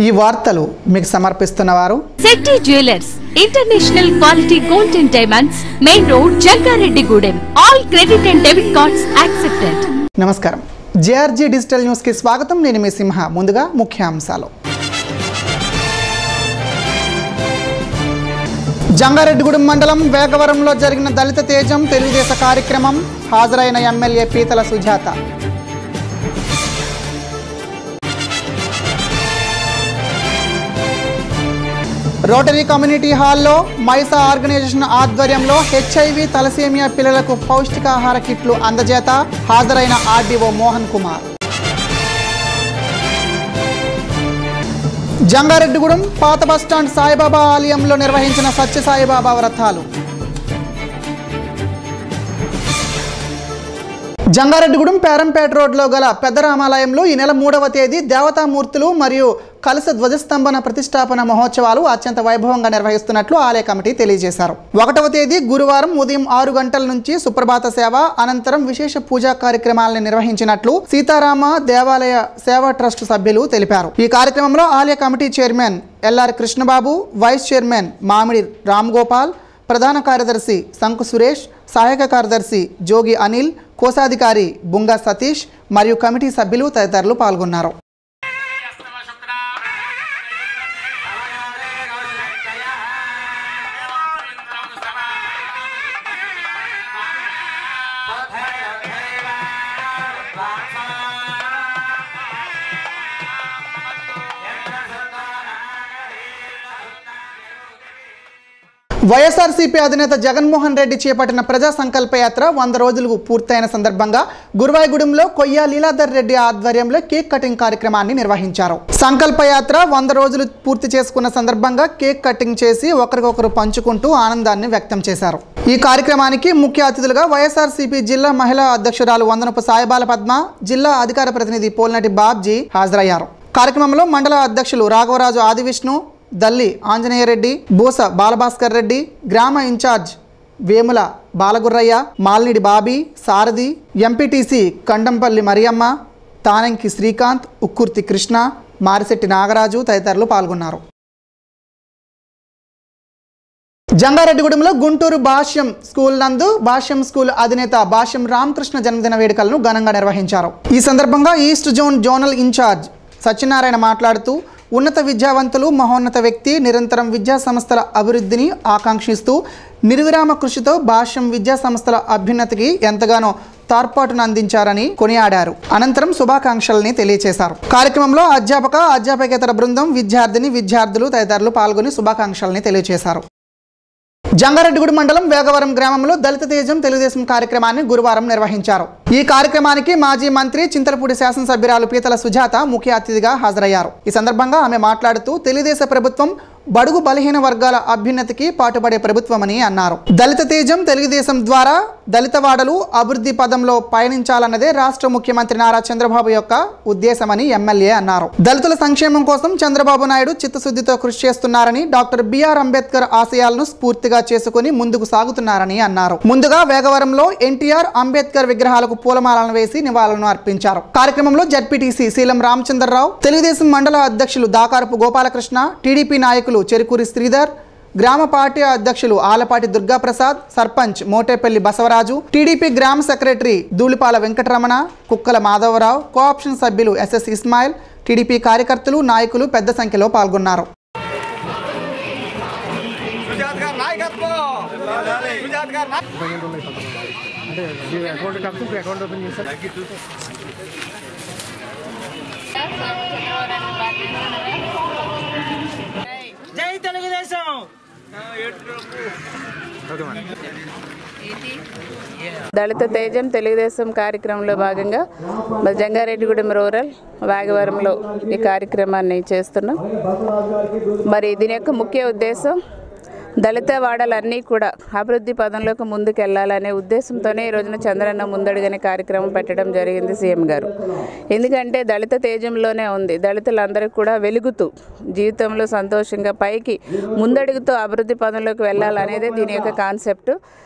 ఈ వార్తలు మీకు సమర్పిస్తున్న వారు Shetty jewellers international quality gold and diamonds main road Jangareddygudem all credit and debit cards accepted నమస్కారం జేఆర్జీ డిజిటల్ న్యూస్కి స్వాగతం నేను మీ సింహ ముందుగా ముఖ్యాంశాలు జంగారెడ్డిగూడెం మండలం వేగవరంలో జరిగిన దళిత తేజం తెలుగుదేశ కార్యక్రమం హాజరైన ఎమ్మెల్యే పీతల సుజాత రోటరీ కమ్యూనిటీ హాల్లో మైసా ఆర్గనైజేషన్ ఆధ్వర్యంలో హెచ్ఐవి తలసేమియా పిల్లలకు పౌష్టికాహార కిట్లు అందజేత హాజరైన ఆర్డీఓ మోహన్ కుమార్ జంగారెడ్డిగూడెం పాత బస్టాండ్ సాయిబాబా ఆలయంలో నిర్వహించిన సత్య సాయిబాబా వ్రతాలు జంగారెడ్డిగూడెం పేరంపేట రోడ్లో గల పెద్ద రామాలయంలో ఈ నెల మూడవ తేదీ దేవతామూర్తులు మరియు కలస ధ్వజస్తంభన ప్రతిష్టాపన మహోత్సవాలు అత్యంత వైభవంగా నిర్వహిస్తున్నట్లు ఆలయ కమిటీ తెలియజేశారు ఒకటవ తేదీ గురువారం ఉదయం ఆరు గంటల నుంచి సుప్రభాత సేవ అనంతరం విశేష పూజా కార్యక్రమాలను నిర్వహించినట్లు సీతారామ దేవాలయ సేవా ట్రస్ట్ సభ్యులు తెలిపారు ఈ కార్యక్రమంలో ఆలయ committee chairman LR Krishnababu vice chairman Mamidi Ram Gopal ప్రధాన కార్యదర్శి శంకు సురేష్ సహాయక కార్యదర్శి జోగి అనిల్ కోశాధికారి బుంగా సతీష్ మరియు కమిటీ సభ్యులు తదితరులు పాల్గొన్నారు వైఎస్ఆర్సీపీ అధినేత జగన్మోహన్ రెడ్డి చేపట్టిన ప్రజా సంకల్ప యాత్ర వంద రోజులు పూర్తయిన సందర్భంగా గురువాయిగూడెంలో కొయ్య లీలాధర్ రెడ్డి ఆధ్వర్యంలో కేక్ కటింగ్ కార్యక్రమాన్ని నిర్వహించారు సంకల్ప యాత్ర వంద రోజులు పూర్తి చేసుకున్న సందర్భంగా కేక్ కటింగ్ చేసి ఒకరికొకరు పంచుకుంటూ ఆనందాన్ని వ్యక్తం చేశారు ఈ కార్యక్రమానికి ముఖ్య అతిథులుగా వైఎస్ఆర్సీపీ జిల్లా మహిళా అధ్యక్షురాలు వందనపు సాయిబాల పద్మ జిల్లా అధికార ప్రతినిధి పోల్నటి బాబ్జీ హాజరయ్యారు కార్యక్రమంలో మండల అధ్యక్షులు రాఘవరాజు ఆదివిష్ణు దల్లి ఆంజనేయరెడ్డి బూస బాలభాస్కర్ రెడ్డి గ్రామ ఇన్ఛార్జ్ వేముల బాలగుర్రయ్య మాల్నిడి బాబీ సారథి ఎంపీటీసీ కండంపల్లి మరియమ్మ తానంకి శ్రీకాంత్ ఉక్కుర్తి కృష్ణ మారిశెట్టి నాగరాజు తదితరులు పాల్గొన్నారు జంగారెడ్డిగూడెంలో గుంటూరు భాష్యం స్కూల్ నందు భాష్యం స్కూల్ అధినేత భాష్యం రామకృష్ణ జన్మదిన వేడుకలను ఘనంగా నిర్వహించారు ఈ సందర్భంగా east zone zonal incharge Satyanarayana మాట్లాడుతూ ఉన్నత విద్యావంతులు మహోన్నత వ్యక్తి నిరంతరం విద్యా సంస్థల అభివృద్ధిని ఆకాంక్షిస్తూ నిర్విరామ కృషితో భాష్యం విద్యా సంస్థల అభ్యున్నతికి ఎంతగానో తోడ్పాటును అందించారని కొనియాడారు అనంతరం శుభాకాంక్షల్ని తెలియజేశారు కార్యక్రమంలో అధ్యాపక అధ్యాపకేతర బృందం విద్యార్థిని విద్యార్థులు తదితరులు పాల్గొని శుభాకాంక్షల్ని తెలియజేశారు జంగారెడ్డిగూడి మండలం వేగవరం గ్రామంలో దళిత తేజం తెలుగుదేశం కార్యక్రమాన్ని గురువారం నిర్వహించారు ఈ కార్యక్రమానికి మాజీ మంత్రి చింతలపూడి శాసనసభ్యురాలు పీతల సుజాత ముఖ్య అతిథిగా హాజరయ్యారు ఈ సందర్భంగా ఆమె మాట్లాడుతూ తెలుగుదేశ ప్రభుత్వం బడుగు బలహీన వర్గాల అభ్యున్నతికి పాటుపడే ప్రభుత్వమని అన్నారు దళిత తేజం తెలుగుదేశం ద్వారా దళిత వాడలు అభివృద్ధి పదంలో పయనించాలన్నదే రాష్ట్ర ముఖ్యమంత్రి నారా చంద్రబాబు యొక్క ఉద్దేశమని ఎమ్మెల్యే అన్నారు దళితుల సంక్షేమం కోసం చంద్రబాబు నాయుడు చిత్తశుద్ధితో కృషి చేస్తున్నారని డాక్టర్ బిఆర్ అంబేద్కర్ ఆశయాలను స్ఫూర్తిగా చేసుకుని ముందుకు సాగుతున్నారని అన్నారు ముందుగా వేగవరంలో ఎన్టీఆర్ అంబేద్కర్ విగ్రహాలకు పూలమాలను వేసి నివాళులను అర్పించారు కార్యక్రమంలో జడ్పీటీసీ శీలం రామచంద్రరావు తెలుగుదేశం మండల అధ్యక్షులు దాకారపు గోపాలకృష్ణ టీడీపీ నాయకులు చెరుకూరి శ్రీధర్ గ్రామ పార్టీ అధ్యక్షులు ఆలపాటి దుర్గాప్రసాద్ సర్పంచ్ మోటేపల్లి బసవరాజు టీడీపీ గ్రామ సెక్రటరీ ధూళిపాల వెంకటరమణ కుక్కల మాధవరావు కోఆప్షన్ సభ్యులు ఎస్ఎస్ ఇస్మాయిల్ టీడీపీ కార్యకర్తలు నాయకులు పెద్ద సంఖ్యలో పాల్గొన్నారు సుజాత్ గారి నాయకత్వం సుజాత్ గారి నాయ- అంటే మీ అకౌంట్ కాకపోతే మీ అకౌంట్ ఓపెన్ చేస్తారు జై తెలుగుదేశం ఓకే మేడం దళిత తేజం తెలుగుదేశం కార్యక్రమంలో భాగంగా మరి జంగారెడ్డిగూడెం రూరల్ వాగవరంలో ఈ కార్యక్రమాన్ని చేస్తున్నాం మరి దీని యొక్క ముఖ్య ఉద్దేశం దళిత వాడలన్నీ కూడా అభివృద్ధి పదంలోకి ముందుకు వెళ్ళాలనే ఉద్దేశంతోనే ఈ రోజున చంద్రన్న ముందడుగనే కార్యక్రమం పెట్టడం జరిగింది సీఎం గారు ఎందుకంటే దళిత తేజంలోనే ఉంది దళితులందరికీ కూడా వెలుగుతూ జీవితంలో సంతోషంగా పైకి ముందడుగుతూ అభివృద్ధి పదంలోకి వెళ్ళాలనేదే దీని యొక్క కాన్సెప్ట్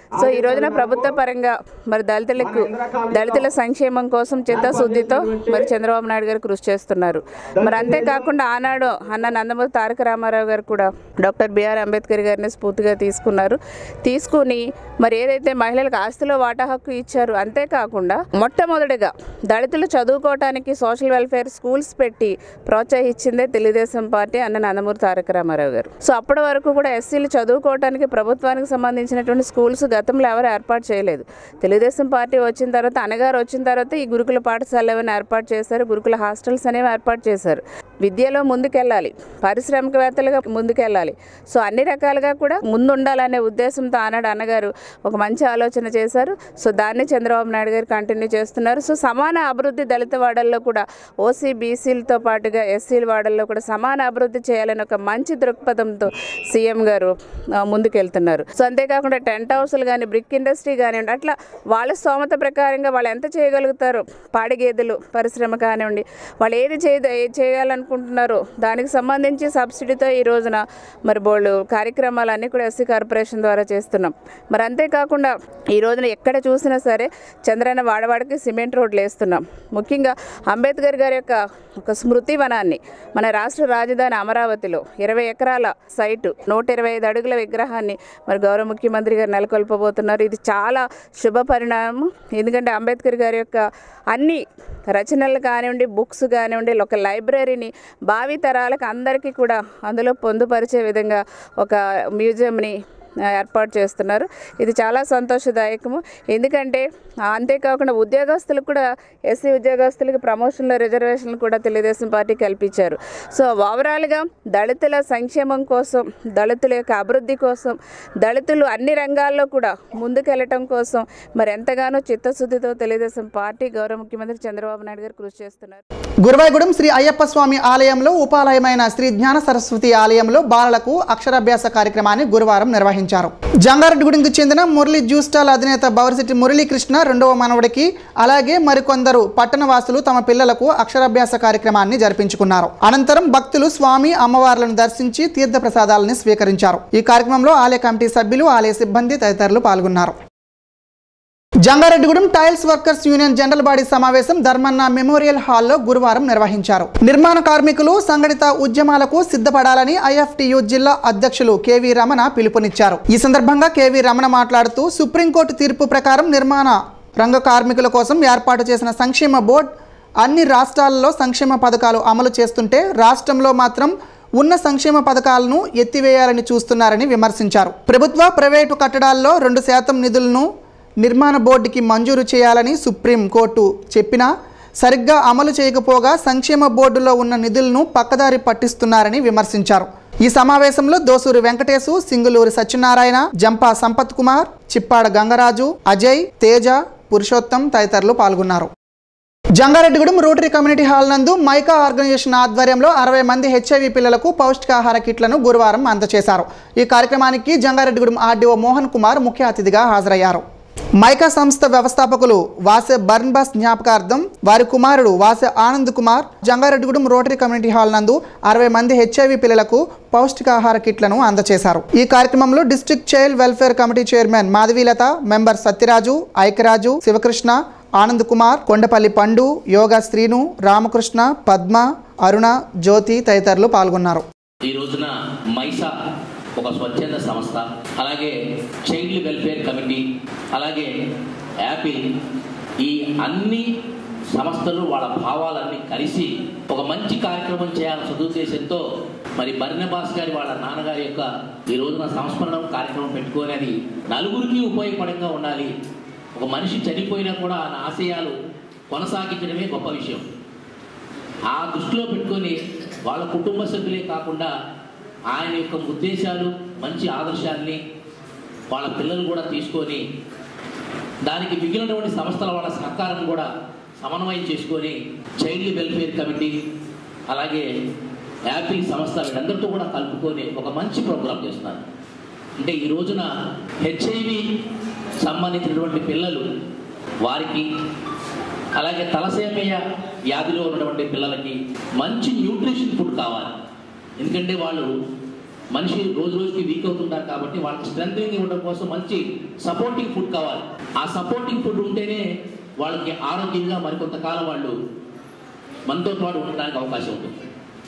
సో ఈ రోజున ప్రభుత్వ పరంగా మరి దళితులకు దళితుల సంక్షేమం కోసం చిత్తశుద్ధితో మరి చంద్రబాబు నాయుడు గారు కృషి చేస్తున్నారు మరి అంతేకాకుండా ఆనాడు అన్న నందమూరి తారక రామారావు గారు కూడా డాక్టర్ బిఆర్ అంబేద్కర్ గారిని స్ఫూర్తిగా తీసుకున్నారు తీసుకుని మరి ఏదైతే మహిళలకు ఆస్తిలో వాటా హక్కు ఇచ్చారు అంతేకాకుండా మొట్టమొదటిగా దళితులు చదువుకోవటానికి సోషల్ వెల్ఫేర్ స్కూల్స్ పెట్టి ప్రోత్సహించిందే తెలుగుదేశం పార్టీ అన్న నందమూరి తారక రామారావు గారు సో అప్పటి వరకు కూడా ఎస్సీలు చదువుకోవటానికి ప్రభుత్వానికి సంబంధించినటువంటి స్కూల్స్ గతంలో ఎవరు ఏర్పాటు చేయలేదు తెలుగుదేశం పార్టీ వచ్చిన తర్వాత అనగారు వచ్చిన తర్వాత ఈ గురుకుల పాఠశాలలు ఏమైనా ఏర్పాటు చేశారు గురుకుల హాస్టల్స్ అనేవి ఏర్పాటు చేశారు విద్యలో ముందుకెళ్ళాలి పారిశ్రామికవేత్తలుగా ముందుకెళ్ళాలి సో అన్ని రకాలుగా కూడా ముందుండాలనే ఉద్దేశంతో ఆనాడు అన్నగారు ఒక మంచి ఆలోచన చేశారు సో దాన్ని చంద్రబాబు నాయుడు గారు కంటిన్యూ చేస్తున్నారు సో సమాన అభివృద్ధి దళిత వాడల్లో కూడా ఓసీ బీసీలతో పాటుగా ఎస్సీల వాడల్లో కూడా సమాన అభివృద్ధి చేయాలని ఒక మంచి దృక్పథంతో సీఎం గారు ఆ, ముందుకెళ్తున్నారు సో అంతేకాకుండా టెంట్ హౌస్లు కానీ బ్రిక్ ఇండస్ట్రీ కానివ్వండి అట్లా వాళ్ళ స్తోమత ప్రకారంగా వాళ్ళు ఎంత చేయగలుగుతారో పాడి గేదెలు పరిశ్రమ కానివ్వండి వాళ్ళు ఏది చేయ ఏది చేయాలనుకుంటున్నారో దానికి సంబంధించి సబ్సిడీతో ఈ రోజున మరి బోళ్ళు కార్యక్రమాలన్నీ కూడా ఎస్సీ కార్పొరేషన్ ద్వారా చేస్తున్నాం మరి అంతేకాకుండా ఈ రోజున ఎక్కడ చూసినా సరే చంద్రన్న వాడవాడికి సిమెంట్ రోడ్లు వేస్తున్నాం ముఖ్యంగా అంబేద్కర్ గారి యొక్క ఒక స్మృతి వనాన్ని మన రాష్ట్ర రాజధాని అమరావతిలో ఇరవై ఎకరాల సైటు నూట ఇరవై ఐదు అడుగుల విగ్రహాన్ని మరి గౌరవ ముఖ్యమంత్రి గారు నెలకొల్పబోతున్నారు ఇది చాలా శుభ పరిణామం ఎందుకంటే అంబేద్కర్ గారి యొక్క అన్ని రచనలు కానివ్వండి బుక్స్ కానివ్వండి ఒక లైబ్రరీని భావి తరాలకు అందరికీ కూడా అందులో పొందుపరిచే విధంగా ఒక మ్యూజియంని ఆ, ఏర్పాటు చేస్తున్నారు ఇది చాలా సంతోషదాయకము ఎందుకంటే ఆ, అంతేకాకుండా ఉద్యోగస్తులకు కూడా ఎస్సీ ఉద్యోగస్తులకు ప్రమోషన్ల రిజర్వేషన్లు కూడా తెలుగుదేశం పార్టీ కల్పించారు సో ఓవరాల్గా దళితుల సంక్షేమం కోసం దళితుల యొక్క అభివృద్ధి కోసం దళితులు అన్ని రంగాల్లో కూడా ముందుకెళ్ళటం కోసం మరి ఎంతగానో చిత్తశుద్ధితో తెలుగుదేశం పార్టీ గౌరవ ముఖ్యమంత్రి చంద్రబాబు నాయుడు గారు కృషి చేస్తున్నారు గురువాయగూడెం శ్రీ అయ్యప్ప స్వామి ఆలయంలో ఉపాలయమైన శ్రీ జ్ఞాన సరస్వతి ఆలయంలో బాలలకు అక్షరాభ్యాస కార్యక్రమాన్ని గురువారం నిర్వహించారు జంగారెడ్డిగూడెంకు చెందిన మురళి జ్యూస్ స్టాల్ అధినేత బవరిశెట్టి మురళీకృష్ణ రెండవ మనవడికి అలాగే మరికొందరు పట్టణవాసులు తమ పిల్లలకు అక్షరాభ్యాస కార్యక్రమాన్ని జరిపించుకున్నారు అనంతరం భక్తులు స్వామి అమ్మవార్లను దర్శించి తీర్థ ప్రసాదాలను స్వీకరించారు ఈ కార్యక్రమంలో ఆలయ కమిటీ సభ్యులు ఆలయ సిబ్బంది తదితరులు పాల్గొన్నారు Jangareddygudem tiles workers union general body సమావేశం ధర్మన్న మెమోరియల్ హాల్లో గురువారం నిర్వహించారు నిర్మాణ కార్మికులు సంఘటిత ఉద్యమాలకు సిద్ధపడాలని ఐఎఫ్టియు జిల్లా అధ్యక్షులు కెవి రమణ పిలుపునిచ్చారు ఈ సందర్భంగా కెవి రమణ మాట్లాడుతూ సుప్రీంకోర్టు తీర్పు ప్రకారం నిర్మాణ రంగ కార్మికుల కోసం ఏర్పాటు చేసిన సంక్షేమ బోర్డు అన్ని రాష్ట్రాలలో సంక్షేమ పథకాలు అమలు చేస్తుంటే రాష్ట్రంలో మాత్రం ఉన్న సంక్షేమ పథకాలను ఎత్తివేయాలని చూస్తున్నారని విమర్శించారు ప్రభుత్వ ప్రైవేటు కట్టడాల్లో రెండు శాతం నిధులను నిర్మాణ బోర్డుకి మంజూరు చేయాలని సుప్రీం కోర్టు చెప్పినా సరిగ్గా అమలు చేయకపోగా సంక్షేమ బోర్డులో ఉన్న నిధులను పక్కదారి పట్టిస్తున్నారని విమర్శించారు ఈ సమావేశంలో దోసూరి వెంకటేశు సింగులూరి సత్యనారాయణ జంపా సంపత్ కుమార్ చిప్పాడ గంగరాజు అజయ్ తేజ పురుషోత్తం తదితరులు పాల్గొన్నారు జంగారెడ్డిగూడెం రోటరీ కమ్యూనిటీ హాల్ నందు మైకా ఆర్గనైజేషన్ ఆధ్వర్యంలో అరవై మంది హెచ్ఐవి పిల్లలకు పౌష్టికాహార కిట్లను గురువారం అందజేశారు ఈ కార్యక్రమానికి జంగారెడ్డిగూడెం ఆర్డీఓ మోహన్ కుమార్ ముఖ్య అతిథిగా హాజరయ్యారు మైకా సంస్థ వ్యవస్థాపకులు వాసె బర్న్బాస్ జ్ఞాపకార్థం వారి కుమారుడు Vase Anand Kumar Jangareddygudem rotary community hall నందు అరవై మంది హెచ్ఐవి పిల్లలకు పౌష్టికాహార కిట్లను అందజేశారు ఈ కార్యక్రమంలో district child welfare committee chairman Madhavilatha member Satyaraju Aikyaraju Sivakrishna Anand Kumar Kondapalli Pandu Yoga Srinu Ramakrishna Padma అరుణ జ్యోతి తదితరులు పాల్గొన్నారు ఈ రోజున మైసా ఒక స్వచ్ఛంద సంస్థ అలాగే చైల్డ్ వెల్ఫేర్ కమిటీ అలాగే యాపిల్ ఈ అన్ని సంస్థలు వాళ్ళ భావాలన్నీ కలిసి ఒక మంచి కార్యక్రమం చేయాలని సదుద్దేశంతో మరి బర్నబాస్ గారి వాళ్ళ నాన్నగారి యొక్క ఈ రోజున సంస్మరణం కార్యక్రమం పెట్టుకొని అది నలుగురికి ఉపయోగపడంగా ఉండాలి ఒక మనిషి చనిపోయినా కూడా ఆయన ఆశయాలు కొనసాగించడమే గొప్ప విషయం ఆ దృష్టిలో పెట్టుకొని వాళ్ళ కుటుంబ సభ్యులే కాకుండా ఆయన యొక్క ఉద్దేశాలు మంచి ఆదర్శాన్ని వాళ్ళ పిల్లలు కూడా తీసుకొని దానికి మిగిలినటువంటి సంస్థల వాళ్ళ సహకారం కూడా సమన్వయం చేసుకొని చైల్డ్ వెల్ఫేర్ కమిటీ అలాగే యాపిల్ సంస్థ వీళ్ళందరితో కూడా కలుపుకొని ఒక మంచి ప్రోగ్రాం చేస్తున్నారు అంటే ఈ రోజున హెచ్ఐవి సంబంధించినటువంటి పిల్లలు వారికి అలాగే తలసేమయ్య వ్యాధిలో ఉన్నటువంటి పిల్లలకి మంచి న్యూట్రిషన్ ఫుడ్ కావాలి ఎందుకంటే వాళ్ళు మనిషి రోజు రోజుకి వీక్ అవుతుంటారు కాబట్టి వాళ్ళకి స్ట్రెంగ్ ఇవ్వడం కోసం మంచి సపోర్టింగ్ ఫుడ్ కావాలి ఆ సపోర్టింగ్ ఫుడ్ ఉంటేనే వాళ్ళకి ఆరోగ్యంగా మరికొంతకాలం వాళ్ళు మనతో పాటు ఉండడానికి అవకాశం ఉంటుంది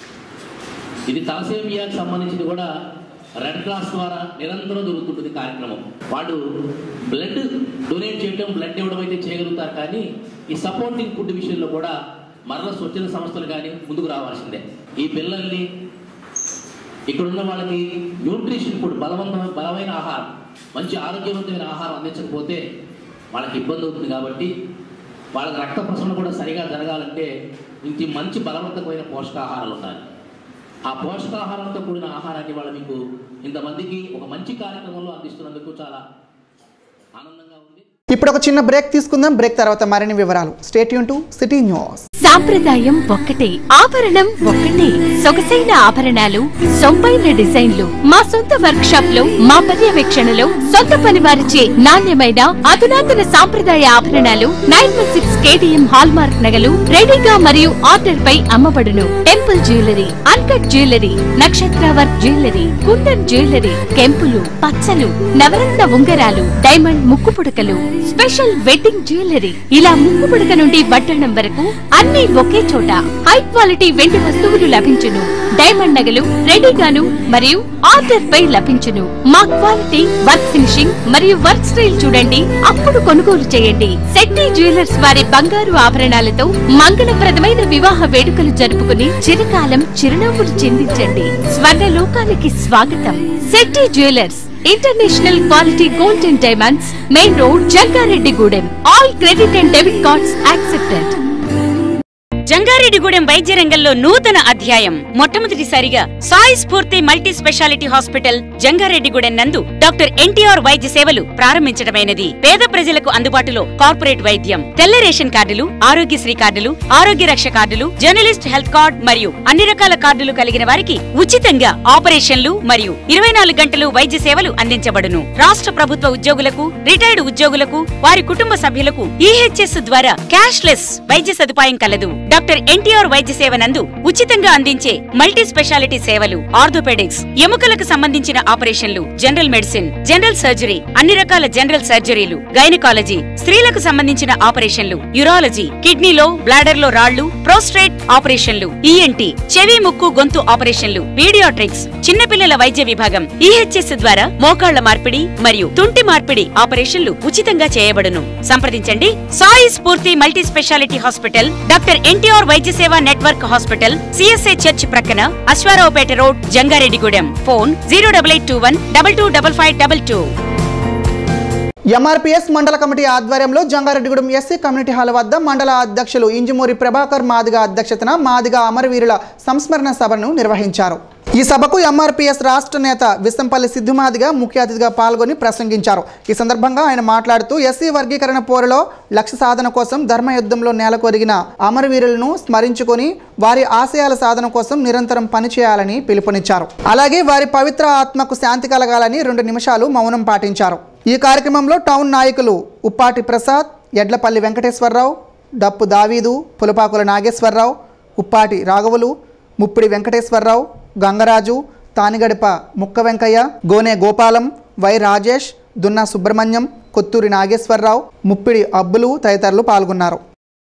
ఇది తలసేమియాకి సంబంధించింది కూడా రెడ్ క్రాస్ ద్వారా నిరంతరం జరుగుతుంటుంది కార్యక్రమం వాళ్ళు బ్లడ్ డొనేట్ చేయడం బ్లడ్ ఇవ్వడం అయితే చేయగలుగుతారు కానీ ఈ సపోర్టింగ్ ఫుడ్ విషయంలో కూడా మరల స్వచ్ఛంద సంస్థలు కానీ ముందుకు రావాల్సిందే ఈ పిల్లల్ని ఇక్కడున్న వాళ్ళకి న్యూట్రిషన్ ఫుడ్ బలవంతమైన బలమైన ఆహారం మంచి ఆరోగ్యవంతమైన ఆహారం అందించకపోతే వాళ్ళకి ఇబ్బంది అవుతుంది కాబట్టి వాళ్ళకి రక్త ప్రసరణ కూడా సరిగా జరగాలంటే ఇంటి మంచి బలవంతమైన పోషకాహారాలు ఉండాలి ఆ పోషకాహారంతో కూడిన ఆహారాన్ని వాళ్ళు మీకు ఇంతమందికి ఒక మంచి కార్యక్రమంలో అందిస్తున్నందుకు చాలా ఆనందంగా ఉంది ఇప్పుడు ఒక చిన్న బ్రేక్ తీసుకుందాం బ్రేక్ తర్వాత మరిన్ని వివరాలు స్టేట్ యూన్ టు సిటీ న్యూస్ సాంప్రదాయం ఒక్కటే ఆభరణం ఒక్కటే సొగసైన ఆభరణాలు సొంపైన డిజైన్లు మా సొంత వర్క్ షాప్ లో మా పర్యవేక్షణలో సొంత పని వారిచే నాణ్యమైన అధునాతన సాంప్రదాయ ఆభరణాలు nine one six KTM hallmark నగలు రెడీగా మరియు ఆర్డర్ పై అమ్మబడును టెంపుల్ జ్యువెలరీ అన్కట్ జ్యువెలరీ నక్షత్ర వర్క్ జ్యువెలరీ కుందన్ జ్యువెలరీ కెంపులు పచ్చలు నవరత్న ఉంగరాలు డైమండ్ ముక్కు పుడకలు స్పెషల్ వెడ్డింగ్ జ్యువెలరీ ఇలా ముక్కు పుడక నుండి వడ్డణం వరకు అన్ని ఒకే చోట హై క్వాలిటీ వెండి వస్తువులు లభించును డైమండ్ నగలు రెడీగాను మరియు ఆర్డర్ పై లభించును మా క్వాలిటీ వర్క్ ఫినిషింగ్ మరియు వర్క్ స్టైల్ చూడండి అప్పుడు కొనుగోలు చేయండి శెట్టి జ్యువెలర్స్ వారి బంగారు ఆభరణాలతో మంగళప్రదమైన వివాహ వేడుకలు జరుపుకుని చిరకాలం చిరునవ్వులు చిందించండి స్వర్ణ లోకానికి స్వాగతం Shetty jewellers international quality gold and diamonds main road Jangareddygudem all credit and debit cards accepted Jangareddygudem వైద్య రంగంలో నూతన అధ్యాయం మొట్టమొదటిసారిగా Sai Spoorthi multi speciality hospital Jangareddygudem నందు డాక్టర్ ఎన్టీఆర్ వైద్య సేవలు ప్రారంభించడమైనది పేద ప్రజలకు అందుబాటులో కార్పొరేట్ వైద్యం తెల్ల రేషన్ కార్డులు ఆరోగ్యశ్రీ కార్డులు ఆరోగ్య రక్ష కార్డులు జర్నలిస్ట్ హెల్త్ కార్డ్ మరియు అన్ని రకాల కార్డులు కలిగిన వారికి ఉచితంగా ఆపరేషన్లు మరియు ఇరవై నాలుగు గంటలు వైద్య సేవలు అందించబడును రాష్ట్ర ప్రభుత్వ ఉద్యోగులకు రిటైర్డ్ ఉద్యోగులకు వారి కుటుంబ సభ్యులకు ఈహెచ్ఎస్ ద్వారా క్యాష్ లెస్ వైద్య సదుపాయం కలదు డాక్టర్ ఎన్టీఆర్ వైద్య సేవ నందు ఉచితంగా అందించే మల్టీ స్పెషాలిటీ సేవలు ఆర్థోపెడిక్స్ ఎముకలకు సంబంధించిన ఆపరేషన్లు జనరల్ మెడిసిన్ జనరల్ సర్జరీ అన్ని రకాల జనరల్ సర్జరీలు గైనకాలజీ స్త్రీలకు సంబంధించిన ఆపరేషన్లు యూరాలజీ కిడ్నీలో బ్లాడర్ లో రాళ్లు ప్రోస్ట్రేట్ ఆపరేషన్లు ఈఎన్టీ చెవి ముక్కు గొంతు ఆపరేషన్లు పీడియాట్రిక్స్ చిన్నపిల్లల వైద్య విభాగం ఈహెచ్ఎస్ ద్వారా మోకాళ్ల మార్పిడి మరియు తుంటి మార్పిడి ఆపరేషన్లు ఉచితంగా చేయబడును సంప్రదించండి Sai Spoorthi multi speciality hospital doctor NTR వైద్య సేవ నెట్వర్క్ హాస్పిటల్ సిఎస్ఐ చర్చ్ ప్రక్కన Aswaraopeta road Jangareddygudem phone zero double eight two one double two double five double two MRPS మండల కమిటీ ఆధ్వర్యంలో జంగారెడ్డిగూడెం ఎస్సీ కమ్యూనిటీ హాల్ వద్ద మండల అధ్యక్షులు ఇంజమూరి ప్రభాకర్ మాదిగ అధ్యక్షతన మాదిగ అమరవీరుల సంస్మరణ సభను నిర్వహించారు ఈ సభకు ఎంఆర్పీఎస్ రాష్ట్ర నేత విసంపల్లి సిద్ధుమాదిగ ముఖ్య అతిథిగా పాల్గొని ప్రసంగించారు ఈ సందర్భంగా ఆయన మాట్లాడుతూ ఎస్సీ వర్గీకరణ పోరులో లక్ష్య సాధన కోసం ధర్మయుద్ధంలో నేలకొరిగిన అమరవీరులను స్మరించుకొని వారి ఆశయాల సాధన కోసం నిరంతరం పనిచేయాలని పిలుపునిచ్చారు అలాగే వారి పవిత్ర ఆత్మకు శాంతి కలగాలని రెండు నిమిషాలు మౌనం పాటించారు ఈ కార్యక్రమంలో టౌన్ నాయకులు ఉప్పాటి ప్రసాద్ ఎడ్లపల్లి వెంకటేశ్వరరావు డప్పు దావీదు పులపాకుల నాగేశ్వరరావు ఉప్పాటి రాఘవులు ముప్పిడి వెంకటేశ్వరరావు గంగరాజు తానిగడప ముక్క వెంకయ్య గోనె గోపాలం వై రాజేష్ దున్నా సుబ్రహ్మణ్యం కొత్తూరి నాగేశ్వరరావు ముప్పిడి అబ్బులు తదితరులు పాల్గొన్నారు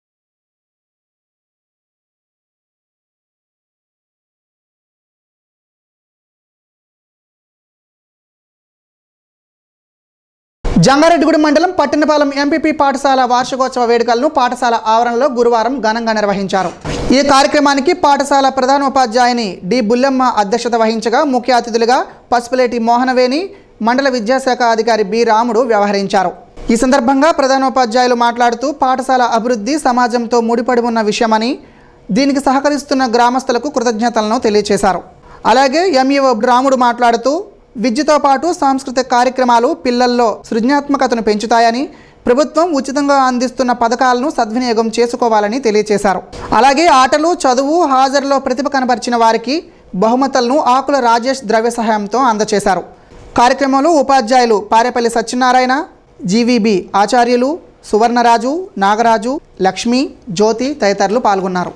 జంగారెడ్డిగూడెం మండలం పట్టణపాలెం ఎంపీపీ పాఠశాల వార్షికోత్సవ వేడుకలను పాఠశాల ఆవరణలో గురువారం ఘనంగా నిర్వహించారు ఈ కార్యక్రమానికి పాఠశాల ప్రధానోపాధ్యాయుని డి బుల్లెమ్మ అధ్యక్షత వహించగా ముఖ్య అతిథులుగా పసుపులేటి మోహనవేణి మండల విద్యాశాఖ అధికారి బి రాముడు వ్యవహరించారు ఈ సందర్భంగా ప్రధానోపాధ్యాయులు మాట్లాడుతూ పాఠశాల అభివృద్ధి సమాజంతో ముడిపడి ఉన్న విషయమని దీనికి సహకరిస్తున్న గ్రామస్తులకు కృతజ్ఞతలను తెలియజేశారు అలాగే ఎంఈఓ రాముడు మాట్లాడుతూ విద్యతో పాటు సాంస్కృతిక కార్యక్రమాలు పిల్లల్లో సృజనాత్మకతను పెంచుతాయని ప్రభుత్వం ఉచితంగా అందిస్తున్న పథకాలను సద్వినియోగం చేసుకోవాలని తెలియజేశారు అలాగే ఆటలు చదువు హాజరులో ప్రతిభ కనబరిచిన వారికి బహుమతులను ఆకుల రాజేష్ ద్రవ్య సహాయంతో అందజేశారు కార్యక్రమంలో ఉపాధ్యాయులు పారేపల్లి సత్యనారాయణ జీవీబీ ఆచార్యులు సువర్ణరాజు నాగరాజు లక్ష్మి జ్యోతి తదితరులు పాల్గొన్నారు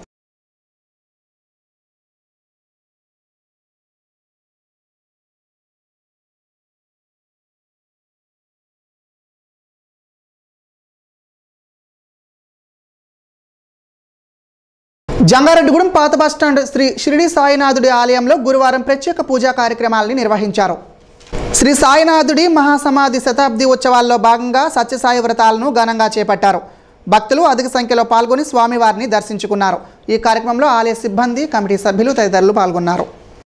జంగారెడ్డిగూడెం పాత బస్టాండ్ శ్రీ షిరిడి సాయినాథుడి ఆలయంలో గురువారం ప్రత్యేక పూజా కార్యక్రమాలని నిర్వహించారు శ్రీ సాయినాథుడి మహాసమాధి శతాబ్ది ఉత్సవాల్లో భాగంగా సత్యసాయి వ్రతాలను ఘనంగా చేపట్టారు భక్తులు అధిక సంఖ్యలో పాల్గొని స్వామివారిని దర్శించుకున్నారు ఈ కార్యక్రమంలో ఆలయ సిబ్బంది కమిటీ సభ్యులు తదితరులు పాల్గొన్నారు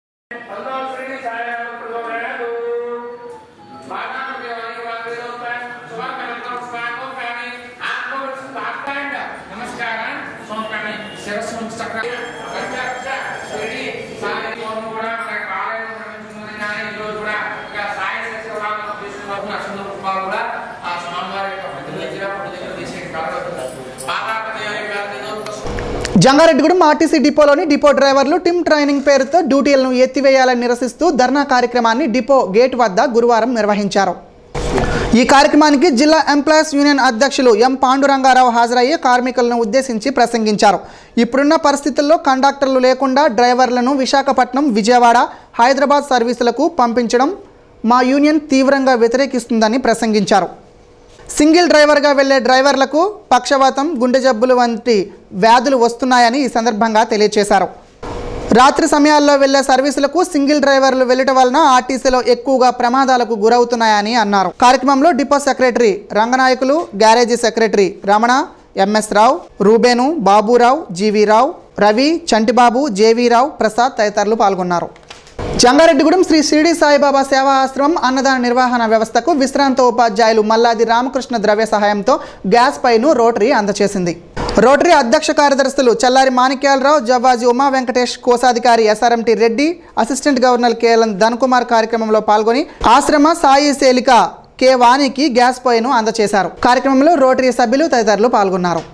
నమస్కారం సోమకాని శిరస్సు చక్ర పంచాక్ష శిరిడి సాయి సోము కూడా మన ఆలయం నిర్మించుకున్నది కానీ ఈరోజు కూడా ఇక సాయి శిరస్సు తీసుకున్న అసలు రూపాలు కూడా ఆ స్వామివారి యొక్క ప్రతి దగ్గర ప్రతి దగ్గర తీసే కలగదు పాతాక దేవి గారి జంగారెడ్డిగూడెం ఆర్టీసీ డిపోలోని డిపో డ్రైవర్లు టిమ్ ట్రైనింగ్ పేరుతో డ్యూటీలను ఎత్తివేయాలని నిరసిస్తూ ధర్నా కార్యక్రమాన్ని డిపో గేట్ వద్ద గురువారం నిర్వహించారు ఈ కార్యక్రమానికి జిల్లా ఎంప్లాయీస్ యూనియన్ అధ్యక్షులు ఎం పాండురంగారావు హాజరయ్యి కార్మికులను ఉద్దేశించి ప్రసంగించారు ఇప్పుడున్న పరిస్థితుల్లో కండక్టర్లు లేకుండా డ్రైవర్లను విశాఖపట్నం విజయవాడ హైదరాబాద్ సర్వీసులకు పంపించడం మా యూనియన్ తీవ్రంగా వ్యతిరేకిస్తుందని ప్రసంగించారు సింగిల్ డ్రైవర్గా వెళ్లే డ్రైవర్లకు పక్షవాతం గుండె జబ్బులు వంటి వ్యాధులు వస్తున్నాయని ఈ సందర్భంగా తెలియజేశారు రాత్రి సమయాల్లో వెళ్లే సర్వీసులకు సింగిల్ డ్రైవర్లు వెళ్లటం వలన ఆర్టీసీలో ఎక్కువగా ప్రమాదాలకు గురవుతున్నాయని అన్నారు కార్యక్రమంలో depot secretary Ranganayakulu garage secretary Ramana MS రావు రూబేను బాబురావు జీవీ రావు రవి చంటిబాబు జేవీరావు ప్రసాద్ తదితరులు పాల్గొన్నారు జంగారెడ్డిగూడెం శ్రీ షిరిడి సాయిబాబా సేవా ఆశ్రమం అన్నదాన నిర్వహణ వ్యవస్థకు విశ్రాంత ఉపాధ్యాయులు మల్లాది రామకృష్ణ ద్రవ్య సహాయంతో గ్యాస్ పైను రోటరీ అందచేసింది రోటరీ అధ్యక్ష కార్యదర్శులు చల్లారి మాణిక్యాలరావు జవ్వాజీ ఉమా వెంకటేష్ కోశాధికారి SRMT Reddy assistant governor KLN Dhankumar కార్యక్రమంలో పాల్గొని ఆశ్రమ సాయి సేలిక కె వాణికి గ్యాస్ పొయ్యిను అందచేశారు కార్యక్రమంలో రోటరీ సభ్యులు తదితరులు పాల్గొన్నారు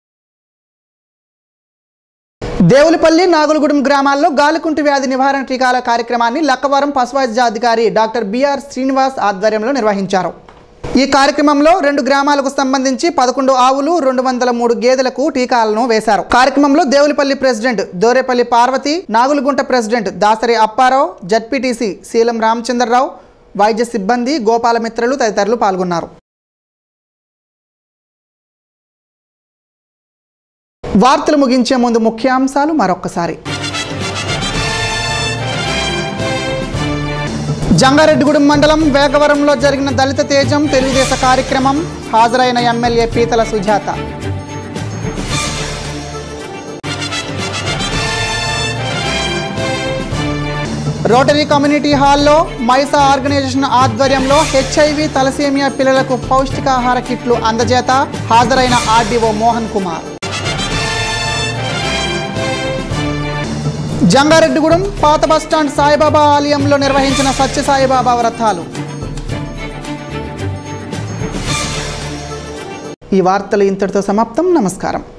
దేవులపల్లి నాగులగూడెం గ్రామాల్లో గాలికుంటు వ్యాధి నివారణ టీకాల కార్యక్రమాన్ని లక్కవరం పశువైద్యాధికారి డాక్టర్ బిఆర్ శ్రీనివాస్ ఆధ్వర్యంలో నిర్వహించారు ఈ కార్యక్రమంలో రెండు గ్రామాలకు సంబంధించి పదకొండు ఆవులు రెండు వందల మూడు గేదెలకు టీకాలను వేశారు కార్యక్రమంలో Devulapalli president Dorepalli Parvathi Nagulagunta president Dasari Apparao ZPTC Seelam Ramachandrarao వైద్య సిబ్బంది గోపాలమిత్రులు తదితరులు పాల్గొన్నారు వార్తలు ముగించే ముందు ముఖ్యాంశాలు మరొక్కసారి జంగారెడ్డిగూడెం మండలం వేగవరంలో జరిగిన దళిత తేజం తెలుగుదేశ కార్యక్రమం హాజరైన ఎమ్మెల్యే పీతల సుజాత రోటరీ కమ్యూనిటీ హాల్లో మైసా ఆర్గనైజేషన్ ఆధ్వర్యంలో హెచ్ఐవి తలసేమియా పిల్లలకు పౌష్టికాహార కిట్లు అందజేత హాజరైన ఆర్డీఓ మోహన్ కుమార్ జంగారెడ్డిగూడెం పాత బస్టాండ్ సాయిబాబా ఆలయంలో నిర్వహించిన సత్య సాయిబాబా వ్రతాలు ఈ వార్తలు ఇంతటితో సమాప్తం నమస్కారం